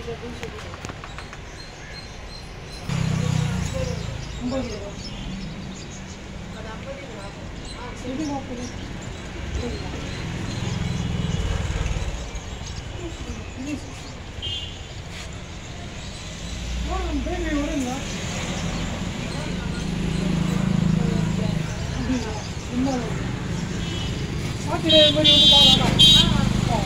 ஐம்பது ரூபா இது நாற்பது பேபி வருங்களா அப்படிங்களா ரொம்ப சாப்பிட்டு மாதிரி வந்து பார்க்கலாம்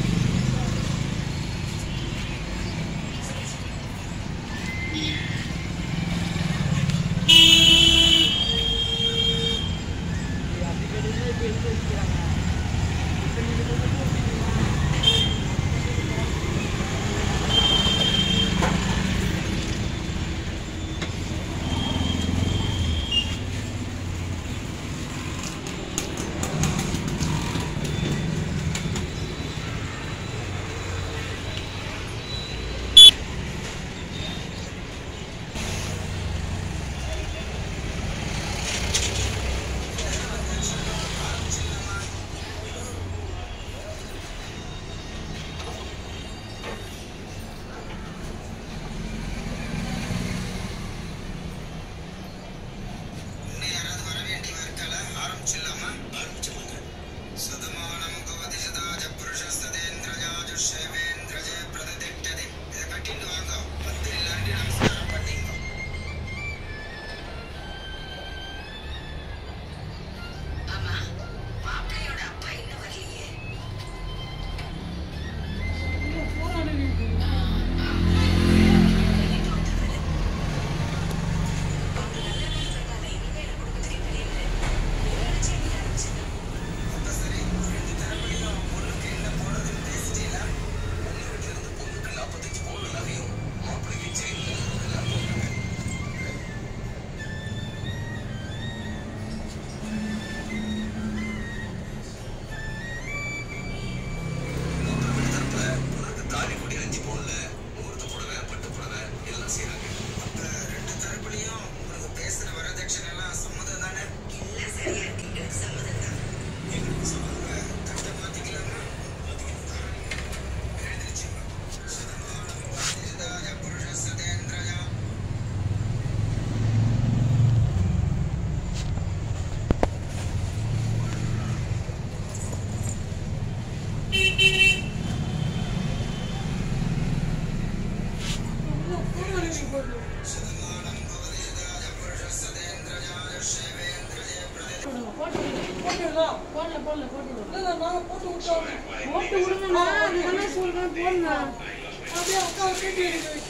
இன்னும் யாராவது வர வேண்டியவா இருக்காளா? ஆரம்பிச்சிடலாமா? சதமானம் பவதி சதாஜ புருஷஸ்ததேந்திரஜாஜுஷேவேந்திரஜே பிரதிதிஷ்டதி. இதை கட்டிட்டு வாங்க. பத்து இல்லாட்டி நமஸ்காரம் பண்ணிங்க. ஆமா மாப்பிள்ளையோட அப்பா இன்னும் வரலையே அப்ப சரி, ரெண்டு தரப்புலையும் பொண்ணுக்கு என்ன போடுறதுன்னு பேசிட்டீங்களா? பொண்ணு வீட்டுல இருந்து பொண்ணுக்கு 45 பவுன் நகையும், மாப்பிள்ளைக்கு செயின் எல்லாம் போட்டாங்க. மாப்பிள்ளை வீட்டு தரப்புல பொண்ணுக்கு தாலி கொடி அஞ்சு பவுன்ல, முகூர்த்த புடவை, பட்டு புடவை எல்லாம் செய்றாங்க. அப்ப ரெண்டு தரப்புலையும் உனக்கு பேசுற வரதட்சணை எல்லாம் சம்மதம் தானே எல்லாம் சரியா இருக்கு எனக்கு சம்மதம் தான் எங்களுக்கு சொல்லுங்க தட்டை மாத்திக்கலாமா எழுந்திருச்சுங்க சதமானம் பதிதாய புருஷ சதேந்திரயா சதமானம் பவதிதாய புருஷ சதேந்திரயாய சேவேந்திரஜே பிரதி போட்டுங்களா போடல போடல போட்டு விடுங்க இல்லை நாங்கள் போட்டு விட்டோம் போட்டு விடுங்கண்ணா அதுதானே சொல்றேன் போடணா அப்படியே அக்கா கேட்டு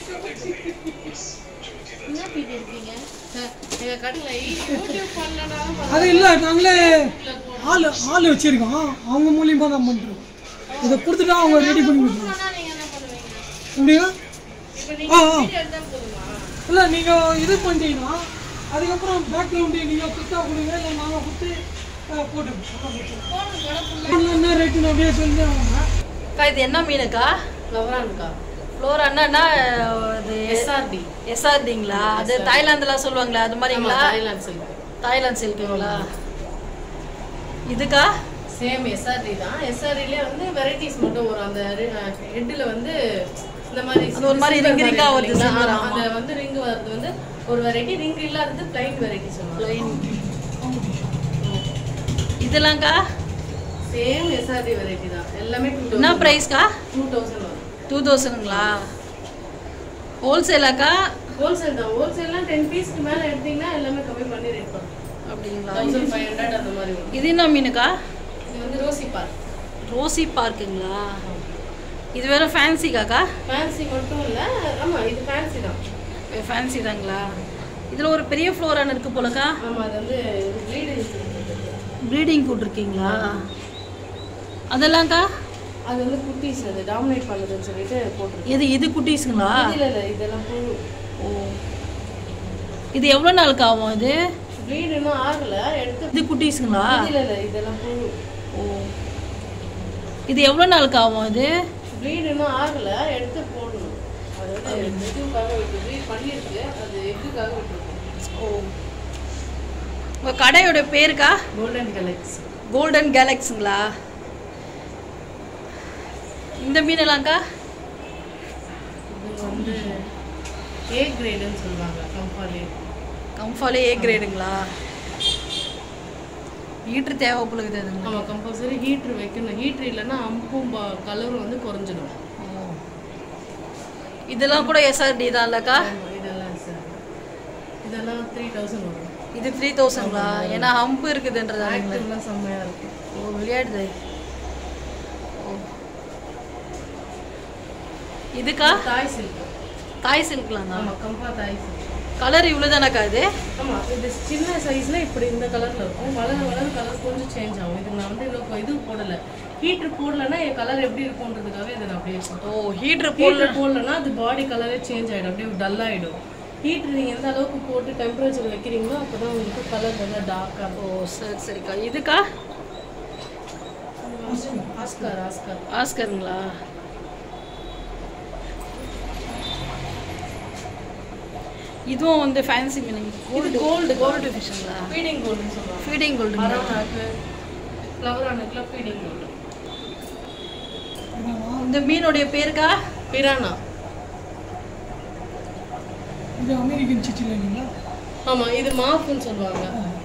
என்ன பீட்டு இருக்கீங்க எங்க கடையில யூடியூப் பண்ணலனாலும் அது இல்லை நாங்களே ஆள் ஆள் வச்சிருக்கோம் அவங்க மூலியமா தான் பண்ணுறோம் இதை கொடுத்துட்டா அவங்க ரெடி பண்ணி கொடுத்துருவோம் பரவாயில்ல நீங்க என்ன பண்ணுவீங்க அப்படியா இப்போ ஆ நீங்க ஆ வீடியோ எடுத்தா போதுமா இல்லை நீங்கள் இது பண்ணிட்டீங்கன்னா அதுக்கப்புறம் பேக்ரவுண்டு நீங்கள் கொடுத்தா கொடுங்க இல்லை நாங்கள் கொடுத்து அஹ், போட்டுப்போம் போடுங்க கடை ஃபுல்லா என்ன ரேட்டுன்னு அப்படியே சொல்லி அவங்க அக்கா இது என்ன மீனுக்கா லவரான்க்கா ஃப்ளோர் அண்ணா இது எஸ்ஆர்டி எஸ்ஆர்டிங்களா அது தாய்லாந்துலாம் சொல்லுவாங்களே அது மாதிரிங்களா தாய்லாந்து சில்க் தாய்லாந்து சில்க்குங்களா இதுக்கா சேம் எஸ்ஆர்டி தான் எஸ்ஆர்டிலே வந்து வெரைட்டிஸ் மட்டும் வரும் அந்த ஹெட்டில் வந்து இந்த மாதிரி அது ஒரு மாதிரி silver ring ring ஆ மாதிரி வருது, இருக்குங்களா? silver, ஆமா, ஆமா. அந்த வந்து ரிங் வருது வந்து ஒரு வெரைட்டி ரிங் இல்லாதது பிளைன் வெரைட்டி சொல்லுவாங்க இதெல்லாம்க்கா சேம் எஸ்ஆர்டி வெரைட்டி தான் எல்லாமே டூ என்ன ப்ரைஸ்க்கா டூ தௌசண்ட் வரும் டூ தௌசண்ட்ங்களா ஹோல்சேலாக்கா ஹோல்சேல் தான் ஹோல்சேல்லாம் டென் பீஸ்க்கு மேலே எடுத்தீங்கன்னா எல்லாமே கம்மி பண்ணி ரேட் பண்ணுறோம் அப்படிங்களா தௌசண்ட் ஃபைவ் ஹண்ட்ரட் அந்த மாதிரி வரும் இது என்ன மீனுக்கா இது வந்து ரோசி பார்க் ரோசி பார்க்குங்களா இது வேற ஃபேன்சிக்காக்கா ஃபேன்சி மட்டும் இல்லை ஆமாம் இது ஃபேன்சி தான் ஃபேன்சி தாங்களா இதில் ஒரு பெரிய ஃப்ளோரான் இருக்கு போலக்கா ஆமாம் அது வந்து ப்ளீடு ப்ரீடிங் கூட்டிருக்கீங்களா அதெல்லாம்க்கா அது வந்து குட்டீஸ் அது டாமினேட் பண்ணுதுன்னு சொல்லிட்டு போட்டிருக்கோம் இது இது குட்டீஸுங்களா இல்லை இல்லை இதெல்லாம் புழு ஓ இது எவ்வளோ நாளுக்கு ஆகும் இது ப்ளீடு இன்னும் ஆகலை எடுத்து இது குட்டீஸுங்களா இல்லை இல்லை இதெல்லாம் புழு ஓ இது எவ்வளோ நாளுக்கு ஆகும் இது ப்ளீடு இன்னும் ஆகலை எடுத்து போடணும் அது வந்து இதுக்காக விட்டு ப்ளீட் பண்ணியிருக்கு அது எக்குக்காக விட்டுருக்கோம் ஓ உங்கள் கடையோட பேருக்கா கோல்டன் கலெக்ஸ் கோல்டன் கேலக்ஸுங்களா இந்த மீனெல்லாம்க்கா இவங்க வந்து ஏ கிரேடுன்னு சொல்லுவாங்க கம்பாலே கம்ஃபாலே ஏ கிரேடுங்களா ஹீட்ரு தேவை பொழுது அதுங்க நம்ம கம்பல்சரி ஹீட்ரு வைக்கணும் ஹீட்ரு இல்லைன்னா அம்பும் கலரும் வந்து குறைஞ்சிடும் இதெல்லாம் கூட எஸ்ஆர்டி தான் இல்லக்கா ஆமா, இதெல்லாம் சார் இதெல்லாம் த்ரீ தௌசண்ட் வரும் இது த்ரீ தௌசண்ட்ங்களா ஏன்னா ஹம்பு இருக்குதுன்றதாங்களே ஆக்டிவ்லாம் செம்மையாக இருக்கும் ஓ விளையாடுது ஓ இதுக்கா தாய் சில்க் தாய் சில்க்லாங்க ஆமாம் கம்பா தாய் சில்க் கலர் இவ்வளோதானக்கா இது ஆமாம் இது சின்ன சைஸில் இப்படி இந்த கலரில் இருக்கும் வளர வளர கலர் கொஞ்சம் சேஞ்ச் ஆகும் இதுக்கு நான் வந்து இன்னும் இது போடலை ஹீட்ரு போடலைன்னா என் கலர் எப்படி இருக்கும்ன்றதுக்காக இதை நான் அப்படியே ஓ ஹீட்ரு போடல ஹீட்ரு போடலன்னா அது பாடி கலரே சேஞ்ச் ஆகிடும் அப்படியே டல் ஆகிடும் ஹீட்ரு நீங்கள் எந்த அளவுக்கு போட்டு டெம்பரேச்சர் வைக்கிறீங்களோ அப்போ தான் உங்களுக்கு கலர் நல்லா டார்க்காக இருக்கும் ஓ சரி சரிக்கா இதுக்கா ஆஸ்கார் ஆஸ்கார் ஆஸ்கருங்களா இதுவும் வந்து ஃபேன்சி மீனிங் இது கோல்டு கோல்டு ஃபிஷ்ங்களா ஃபீடிங் கோல்டுன்னு சொல்லுவாங்க ஃபீடிங் கோல்டுங்களா மரவனாக்கு ஃப்ளவர் ஆனுக்குலாம் ஃபீடிங் கோல்டு இந்த மீனுடைய பேருக்கா பிரானா இது அமெரிக்கன் சிச்சில் இல்லைங்களா ஆமாம் இது மாஃப்னு சொல்லுவாங்க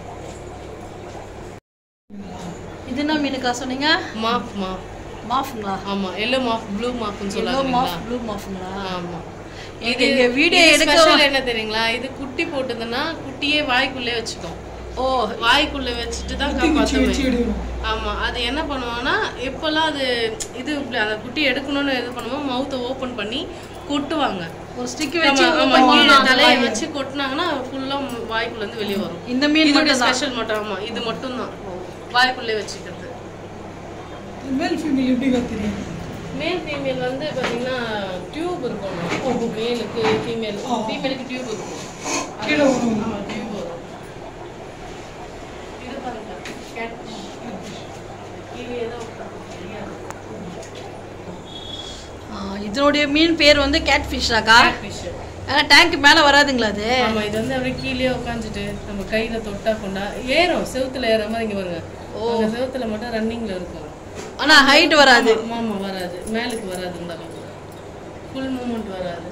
இது என்ன மீனுக்கா சொன்னீங்க மாஃப் மாஃப் மாஃப்ங்களா ஆமா எல்லோ மாஃப் ப்ளூ மாஃப்னு எல்லோ சொல்லுவாங்க மாஃப் ப்ளூ மாஃப்ங்களா ஆமா இது இங்க வீடியோ எடுக்க ஸ்பெஷல் என்ன தெரியுங்களா இது குட்டி போட்டதுன்னா குட்டியே வாய்க்குள்ளே வச்சுக்கும் ஓ வாய்க்குள்ள வச்சுட்டு தான் வச்சு வச்சு காப்பாற்றுவேன் எடுக்கணும் ஆமா அது என்ன பண்ணுவாங்கன்னா எப்பெல்லாம் அது இது இப்படி அந்த குட்டி எடுக்கணும்னு இது பண்ணுவோம் மவுத்தை ஓபன் பண்ணி கொட்டுவாங்க ஒரு ஸ்டிக் ஆமா, வச்சு ஆமா, open கீழே பண்ணா அந்த தலையை வாய் வச்சு கொட்டினாங்கன்னா ஃபுல்லா வாய்க்குள்ள இருந்து வெளியே வரும் இந்த மீன் இதோட மட்டும் தான் ஸ்பெஷல் மட்டும் ஆமா இது மட்டும் தான் வாய்க்குள்ளே வச்சுக்கிறது மேல் ஃபீமேல் எப்படி தெரியும் மேல் ஃபீமேல் வந்து பார்த்தீங்கன்னா டியூப் இருக்கும் மேலுக்கு ஃபீமேல் ஃபீமேலுக்கு டியூப் இருக்கும் கீழே வரும் ஆமா டியூப் வரும் இது பாருங்க கேட் கீழே தான் உட்கார்ந்து தெரியாது ஆ, இதனுடைய மீன் பேர் வந்து கேட் ஃபிஷ்ஷாக்கா ஃபிஷ் ஆனா டேங்க் மேல வராதுங்களா அது ஆமா இது வந்து அப்படியே கீழே உட்காந்துட்டு நம்ம கையில தொட்டா கொண்டா ஏறும் செவுத்துல ஏற மாதிரி இங்க பாருங்க அந்த செவுத்துல மட்டும் ரன்னிங்ல இருக்கும் ஆனா ஹைட் வராது ஆமா ஆமா, வராது மேலுக்கு வராது இந்த அளவுக்கு ஃபுல் மூமெண்ட் வராது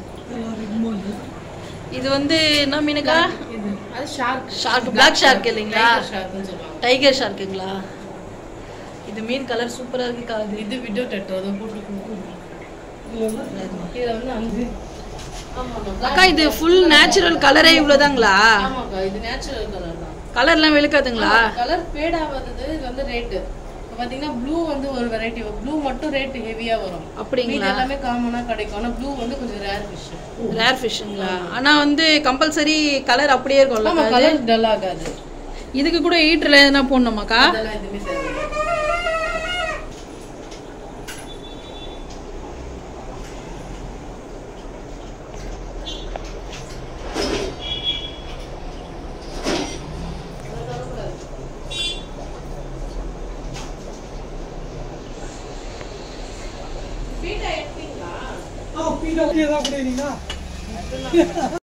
இது வந்து என்ன மீனுக்கா இது அது ஷார்க் ஷார்க் பிளாக் ஷார்க் இல்லைங்களா ஷார்க்னு சொல்லுவாங்க டைகர் ஷார்க்குங்களா இது மீன் கலர் சூப்பரா இருக்குக்கா அது இது விடோ டெட்டோ அதை போட்டுருக்கோம் இதுல வந்து அஞ்சு ஆமாக்கா அக்கா இது ஃபுல் நேச்சுரல் கலரே இவ்வளவுதாங்களா ஆமாக்கா இது நேச்சுரல் கலர் தான் கலர்லாம் வெளுக்காதுங்களா கலர் ஃபேட் ஆகாதது இது வந்து ரேட்டு இப்போ பார்த்தீங்கன்னா ப்ளூ வந்து ஒரு வெரைட்டி ப்ளூ மட்டும் ரேட் ஹெவியாக வரும் அப்படிங்களா? மீதி எல்லாமே காமனாக கிடைக்கும் ஆனால் ப்ளூ வந்து கொஞ்சம் ரேர் ஃபிஷ் ரேர் ஃபிஷ்ங்களா ஆனா வந்து கம்பல்சரி கலர் அப்படியே இருக்கும்ல ஆமாம் கலர் டல் ஆகாது இதுக்கு கூட ஹீட்டர்ல எதனா போடணுமாக்கா அதெல்லாம் எதுவுமே தேவையில்லை ஆ பீடா ஏதாவது கூட இல்லைங்களா